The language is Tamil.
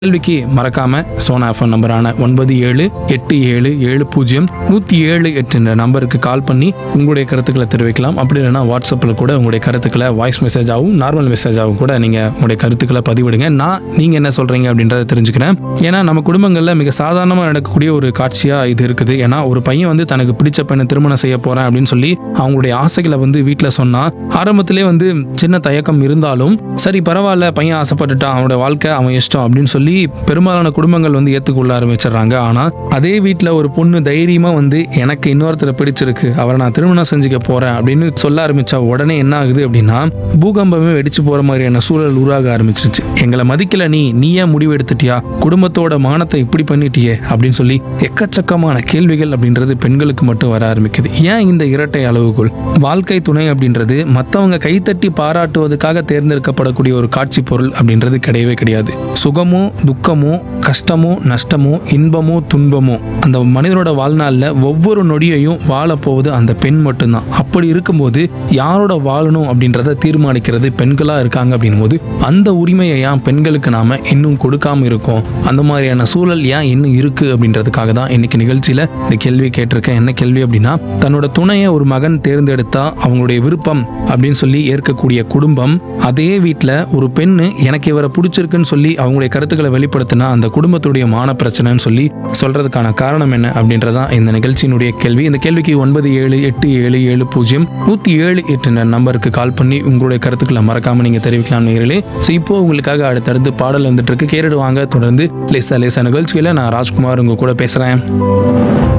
கேள்விக்கு மறக்காம சோனா எஃப்எம் நம்பரான ஒன்பது ஏழு எட்டு ஏழு ஏழு பூஜ்ஜியம் நூற்றி ஏழு எட்டு என்ற நம்பருக்கு கால் பண்ணி உங்களுடைய கருத்துக்களை தெரிவிக்கலாம் அப்படி இல்லைன்னா வாட்ஸ்அப்பில் கூட உங்களுடைய கருத்துக்களை வாய்ஸ் மெசேஜாகவும் நார்மல் மெசேஜாகவும் கூட நீங்கள் உங்களுடைய கருத்துக்களை பதிவிடுங்க நான் நீங்கள் என்ன சொல்கிறீங்க அப்படின்றத தெரிஞ்சுக்கிறேன் ஏன்னா நம்ம குடும்பங்களில் மிக சாதாரணமாக நடக்கக்கூடிய ஒரு காட்சியாக இது இருக்குது ஏன்னா ஒரு பையன் வந்து தனக்கு பிடிச்ச பெண்ணை திருமணம் செய்ய போகிறேன் அப்படின்னு சொல்லி அவங்களுடைய ஆசைகளை வந்து வீட்டில் சொன்னால் ஆரம்பத்திலே வந்து சின்ன தயக்கம் இருந்தாலும் சரி பரவாயில்ல பையன் ஆசைப்பட்டுட்டான் அவனோட வாழ்க்கை அவன் இஷ்டம் அப்படின்னு சொல்லி பெரும்பாலான குடும்பங்கள் வந்து ஏற்றுக்கொள்ள ஆரம்பிச்சிடுறாங்க ஆனால் அதே வீட்டில் ஒரு பொண்ணு தைரியமாக வந்து எனக்கு இன்னொருத்தரை பிடிச்சிருக்கு அவரை நான் திருமணம் செஞ்சுக்க போகிறேன் அப்படின்னு சொல்ல ஆரம்பிச்சா உடனே என்ன ஆகுது அப்படின்னா பூகம்பமே வெடிச்சு போகிற மாதிரியான சூழல் உருவாக ஆரம்பிச்சிருச்சு எங்களை மதிக்கல நீ நீ ஏன் முடிவு எடுத்துட்டியா குடும்பத்தோட மானத்தை இப்படி பண்ணிட்டியே அப்படின்னு சொல்லி எக்கச்சக்கமான கேள்விகள் அப்படின்றது பெண்களுக்கு மட்டும் வர ஆரம்பிக்குது ஏன் இந்த இரட்டை அளவுகோல் வாழ்க்கை துணை அப்படின்றது மற்றவங்க கைத்தட்டி பாராட்டுவதற்காக தேர்ந்தெடுக்கப்படக்கூடிய ஒரு காட்சி பொருள் அப்படின்றது கிடையவே கிடையாது சுகமோ துக்கமோ கஷ்டமோ நஷ்டமோ இன்பமோ துன்பமோ அந்த மனிதனோட வாழ்நாளில் ஒவ்வொரு நொடியையும் வாழப் போவது அந்த பெண் மட்டும்தான் அப்படி இருக்கும்போது யாரோட வாழணும் அப்படின்றத தீர்மானிக்கிறது பெண்களா இருக்காங்க அப்படின்னும் போது அந்த உரிமையை ஏன் பெண்களுக்கு நாம இன்னும் கொடுக்காம இருக்கோம் அந்த மாதிரியான சூழல் ஏன் இன்னும் இருக்கு அப்படின்றதுக்காக தான் இன்னைக்கு நிகழ்ச்சியில இந்த கேள்வி கேட்டிருக்கேன் என்ன கேள்வி அப்படின்னா தன்னோட துணையை ஒரு மகன் தேர்ந்தெடுத்தா அவங்களுடைய விருப்பம் அப்படின்னு சொல்லி ஏற்கக்கூடிய குடும்பம் அதே வீட்டில் ஒரு பெண்ணு எனக்கு இவரை பிடிச்சிருக்குன்னு சொல்லி அவங்களுடைய கருத்துக்களை வெளிப்படுத்தினா அந்த குடும்பத்துடைய மான பிரச்சனைன்னு சொல்லி சொல்றதுக்கான காரணம் என்ன அப்படின்றதான் இந்த நிகழ்ச்சியினுடைய கேள்வி இந்த கேள்விக்கு ஒன்பது ஏழு எட்டு ஏழு ஏழு பூஜ்ஜியம் நூற்றி ஏழு எட்டு நம்பருக்கு கால் பண்ணி உங்களுடைய கருத்துக்களை மறக்காம நீங்க தெரிவிக்கலாம் நேர்களே ஸோ இப்போ உங்களுக்காக அடுத்தடுத்து பாடல் வந்துட்டு இருக்கு கேட்டுடுவாங்க தொடர்ந்து லேசா லேசா நிகழ்ச்சியில நான் ராஜ்குமார் உங்க கூட பேசுறேன்